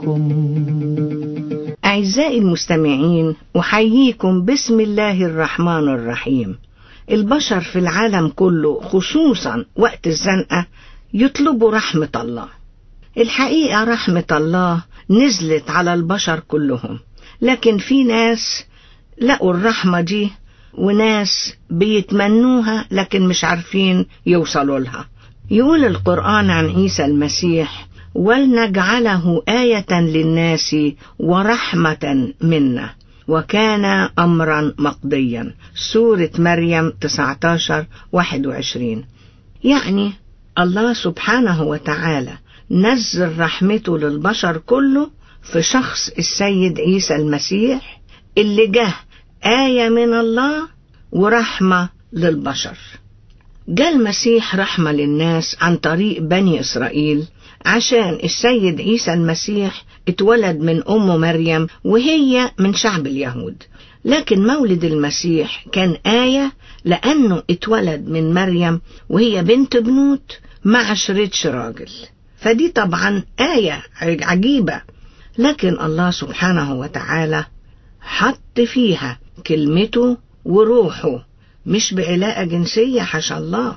أعزائي المستمعين أحييكم بسم الله الرحمن الرحيم البشر في العالم كله خصوصا وقت الزنقة يطلبوا رحمة الله الحقيقة رحمة الله نزلت على البشر كلهم لكن في ناس لقوا الرحمة دي وناس بيتمنوها لكن مش عارفين يوصلوا لها يقول القرآن عن عيسى المسيح ولنجعله آية للناس ورحمة منا وكان أمرا مقضيا سورة مريم 19 21 يعني الله سبحانه وتعالى نزل رحمته للبشر كله في شخص السيد عيسى المسيح اللي جه آية من الله ورحمة للبشر جاء المسيح رحمة للناس عن طريق بني إسرائيل عشان السيد عيسى المسيح اتولد من أم مريم وهي من شعب اليهود لكن مولد المسيح كان آية لأنه اتولد من مريم وهي بنت بنوت ما عشرتش راجل فدي طبعا آية عجيبة لكن الله سبحانه وتعالى حط فيها كلمته وروحه مش بعلاقة جنسية حاشا الله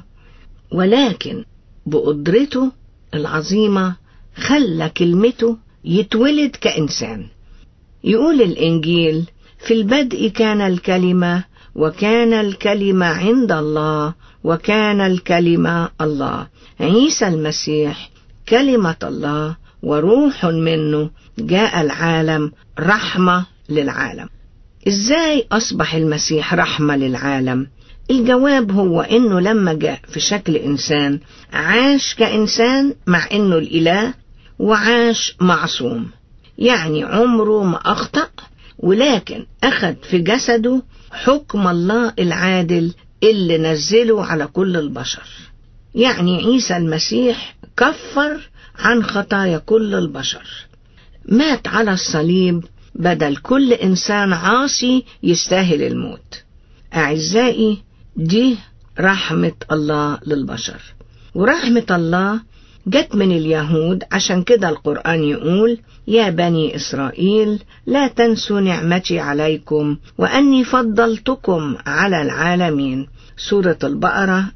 ولكن بقدرته العظيمة خلى كلمته يتولد كإنسان يقول الإنجيل في البدء كان الكلمة وكان الكلمة عند الله وكان الكلمة الله عيسى المسيح كلمة الله وروح منه جاء العالم رحمة للعالم ازاي اصبح المسيح رحمة للعالم الجواب هو انه لما جاء في شكل انسان عاش كانسان مع انه الاله وعاش معصوم يعني عمره ما اخطأ ولكن اخذ في جسده حكم الله العادل اللي نزله على كل البشر يعني عيسى المسيح كفر عن خطايا كل البشر مات على الصليب بدل كل إنسان عاصي يستاهل الموت أعزائي دي رحمة الله للبشر ورحمة الله جت من اليهود عشان كده القرآن يقول يا بني إسرائيل لا تنسوا نعمتي عليكم وأني فضلتكم على العالمين سورة البقرة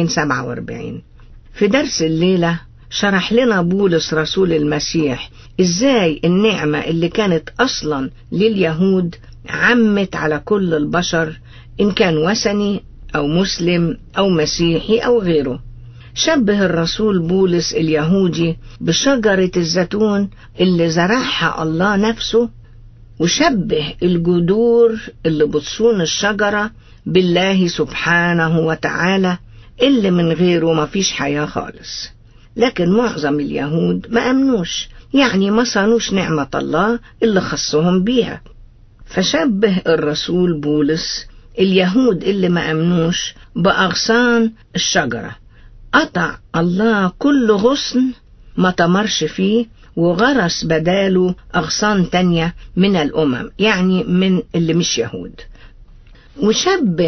247 في درس الليلة شرح لنا بولس رسول المسيح ازاي النعمة اللي كانت اصلا لليهود عمت على كل البشر ان كان وثني او مسلم او مسيحي او غيره شبه الرسول بولس اليهودي بشجرة الزيتون اللي زرعها الله نفسه وشبه الجذور اللي بتصون الشجرة بالله سبحانه وتعالى اللي من غيره مفيش حياة خالص لكن معظم اليهود ما أمنوش يعني ما صانوش نعمة الله اللي خصهم بيها فشبه الرسول بولس اليهود اللي ما أمنوش بأغصان الشجرة قطع الله كل غصن ما تمرش فيه وغرس بداله أغصان تانية من الأمم يعني من اللي مش يهود وشبه